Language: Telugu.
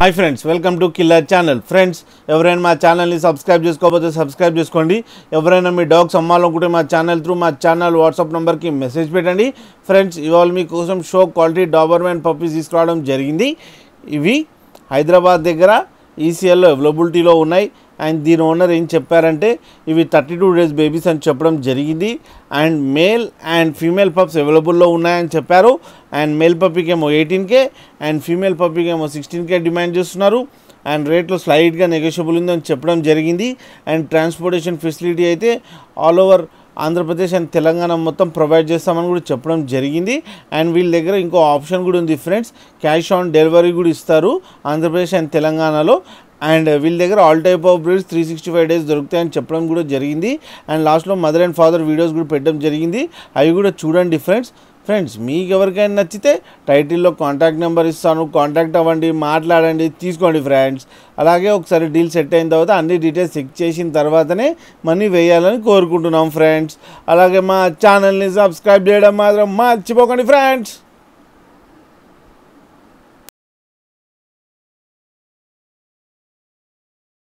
hi friends welcome to killer channel friends ఎవరైనా మా ఛానల్ని సబ్స్క్రైబ్ చేసుకోకపోతే సబ్స్క్రైబ్ చేసుకోండి ఎవరైనా మీ డాగ్స్ అమ్మాలనుకుంటే మా ఛానల్ త్రూ మా ఛానల్ వాట్సాప్ నెంబర్కి మెసేజ్ పెట్టండి ఫ్రెండ్స్ ఇవాళ మీకోసం షో క్వాలిటీ డాబర్మెన్ పప్పీస్ తీసుకురావడం జరిగింది ఇవి హైదరాబాద్ దగ్గర ఈసీఎల్లో అవైలబిలిటీలో ఉన్నాయి అండ్ దీని ఓనర్ ఏం చెప్పారంటే ఇవి థర్టీ టూ డేస్ బేబీస్ అని చెప్పడం జరిగింది and male and female pups అవైలబుల్లో ఉన్నాయని చెప్పారు అండ్ మేల్ పప్పీకి ఏమో ఎయిటీన్ కే అండ్ ఫీమేల్ పప్పీకి ఏమో సిక్స్టీన్ కే డిమాండ్ చేస్తున్నారు అండ్ రేట్లో స్లైడ్గా నెగోషియబుల్ ఉందని చెప్పడం జరిగింది అండ్ ట్రాన్స్పోర్టేషన్ ఫెసిలిటీ అయితే all over Andhra Pradesh and Telangana మొత్తం ప్రొవైడ్ చేస్తామని కూడా చెప్పడం జరిగింది అండ్ వీళ్ళ దగ్గర ఇంకో ఆప్షన్ కూడా ఉంది ఫ్రెండ్స్ క్యాష్ ఆన్ డెలివరీ కూడా ఇస్తారు ఆంధ్రప్రదేశ్ అండ్ తెలంగాణలో అండ్ వీళ్ళ దగ్గర all type of breeds three sixty five days దొరుకుతాయని చెప్పడం కూడా జరిగింది అండ్ లాస్ట్లో మదర్ అండ్ ఫాదర్ వీడియోస్ కూడా పెట్టడం జరిగింది అవి కూడా చూడండి ఫ్రెండ్స్ ఫ్రెండ్స్ మీకు ఎవరికైనా నచ్చితే టైటిల్లో కాంటాక్ట్ నెంబర్ ఇస్తాను కాంటాక్ట్ అవ్వండి మాట్లాడండి తీసుకోండి ఫ్రెండ్స్ అలాగే ఒకసారి డీల్ సెట్ అయిన తర్వాత అన్ని డీటెయిల్స్ చెక్ చేసిన తర్వాతనే మనీ వేయాలని కోరుకుంటున్నాం ఫ్రెండ్స్ అలాగే మా ఛానల్ని సబ్స్క్రైబ్ చేయడం మాత్రం మర్చిపోకండి ఫ్రెండ్స్